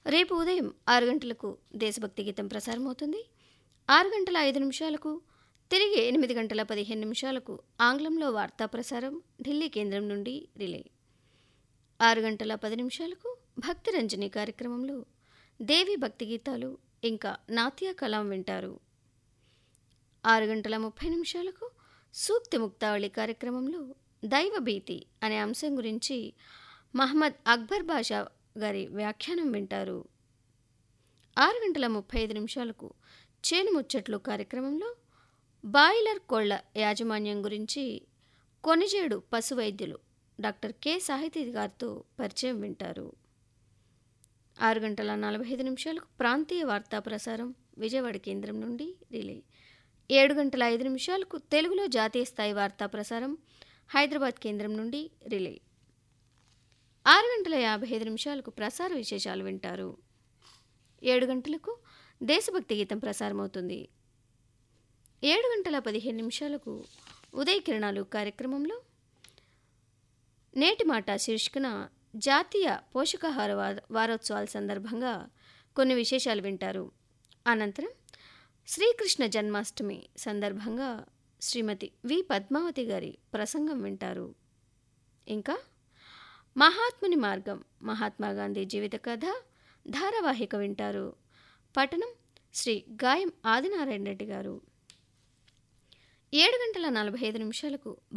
రేపు ఉదయం ఆరు గంటలకు దేశభక్తి గీతం ప్రసారమవుతుంది ఆరు గంటల ఐదు నిమిషాలకు తిరిగి ఎనిమిది గంటల పదిహేను నిమిషాలకు ఆంగ్లంలో వార్తా ప్రసారం ఢిల్లీ కేంద్రం నుండి రిలే ఆరు గంటల పది నిమిషాలకు భక్తి రంజని కార్యక్రమంలో దేవి భక్తి గీతాలు ఇంకా నాట్య కలాం వింటారు ఆరు గంటల ముప్పై నిమిషాలకు సూక్తి ముక్తావళి కార్యక్రమంలో దైవ భీతి అనే అంశం గురించి మహమ్మద్ అక్బర్ బాషా గారి వ్యాఖ్యానం వింటారు ఆరు గంటల ముప్పై ఐదు నిమిషాలకు చేను ముచ్చట్లు కార్యక్రమంలో బాయిలర్ కోళ్ల యాజమాన్యం గురించి కొనిజేడు పశు వైద్యులు డాక్టర్ కె సాహితీ గారితో పరిచయం వింటారు ఆరు గంటల నలభై ఐదు నిమిషాలకు ప్రాంతీయ వార్తా ప్రసారం విజయవాడ కేంద్రం నుండి రిలే ఏడు గంటల ఐదు నిమిషాలకు తెలుగులో జాతీయ స్థాయి వార్తా ప్రసారం హైదరాబాద్ కేంద్రం నుండి రిలే ఆరు గంటల యాభై ఐదు నిమిషాలకు ప్రసార విశేషాలు వింటారు ఏడు గంటలకు దేశభక్తి గీతం ప్రసారమవుతుంది ఏడు గంటల పదిహేను నిమిషాలకు ఉదయ కిరణాలు కార్యక్రమంలో నేటి మాట శీర్షికన జాతీయ పోషకాహార వా- వారోత్సవాల సందర్భంగా కొన్ని విశేషాలు వింటారు అనంతరం శ్రీకృష్ణ జన్మాష్టమి సందర్భంగా శ్రీమతి వి పద్మావతి గారి ప్రసంగం వింటారు ఇంకా మహాత్ముని మార్గం మహాత్మా గాంధీ జీవిత కథ ధారావాహిక వింటారు పఠనం శ్రీ గాయం ఆదినారాయణ రెడ్డి గారు ఏడు గంటల నలభై ఐదు నిమిషాలకు